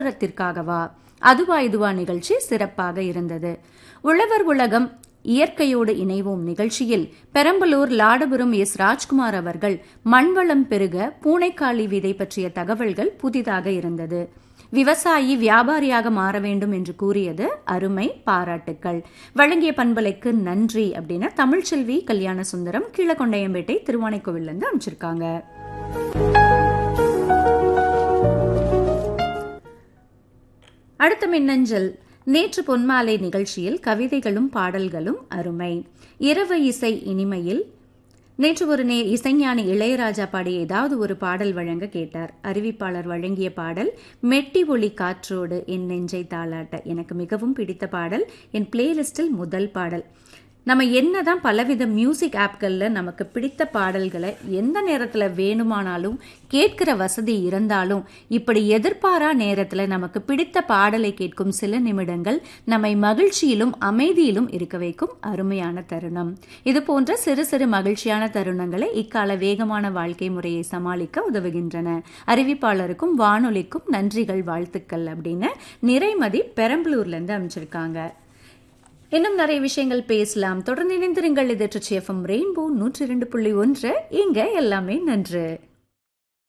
விளம்பரத்திற்காகவா அதுவா இதுவா நிகழ்ச்சி சிறப்பாக இருந்தது உழவர் உலகம் இயற்கையோடு இணைவோம் நிகழ்ச்சியில் பெரம்பலூர் லாடபுரம் எஸ் ராஜ்குமார் அவர்கள் மண்வளம் பெருக பூனைக்காளி விதை பற்றிய தகவல்கள் புதிதாக இருந்தது விவசாயி வியாபாரியாக மாற வேண்டும் என்று கூறியது அருமை பாராட்டுக்கள் வழங்கிய பண்பலைக்கு நன்றி அப்படின்னு தமிழ்ச்செல்வி கல்யாண சுந்தரம் கீழக்கொண்டையம்பேட்டை திருவானைக்கோவிலிருந்து அமைச்சிருக்காங்க அடுத்த மின்னஞ்சல் நேற்று பொன்மாலை நிகழ்ச்சியில் கவிதைகளும் பாடல்களும் அருமை இரவு இசை இனிமையில் நேற்று ஒரு நே இசைஞானி இளையராஜா பாடிய ஏதாவது ஒரு பாடல் வழங்க கேட்டார் அறிவிப்பாளர் வழங்கிய பாடல் மெட்டி ஒளி காற்றோடு என் நெஞ்சை தாளாட்ட எனக்கு மிகவும் பிடித்த பாடல் என் பிளேலிஸ்டில் முதல் பாடல் நம்ம என்னதான் பலவித மியூசிக் ஆப்களில் நமக்கு பிடித்த பாடல்களை எந்த நேரத்தில் வேணுமானாலும் கேட்கிற வசதி இருந்தாலும் இப்படி எதிர்பாரா நேரத்தில் நமக்கு பிடித்த பாடலை கேட்கும் சில நிமிடங்கள் நம்மை மகிழ்ச்சியிலும் அமைதியிலும் இருக்க வைக்கும் அருமையான தருணம் இது போன்ற சிறு சிறு மகிழ்ச்சியான தருணங்களை இக்கால வேகமான வாழ்க்கை முறையை சமாளிக்க உதவுகின்றன அறிவிப்பாளருக்கும் வானொலிக்கும் நன்றிகள் வாழ்த்துக்கள் அப்படின்னு நிறைமதி பெரம்பலூர்லேருந்து அமைச்சிருக்காங்க இன்னும் நிறைய விஷயங்கள் பேசலாம் தொடர்ந்து இணைந்திருங்கள் இது எஃப்எம் ரெயின்போ நூற்றி இரண்டு புள்ளி ஒன்று இங்க எல்லாமே நன்று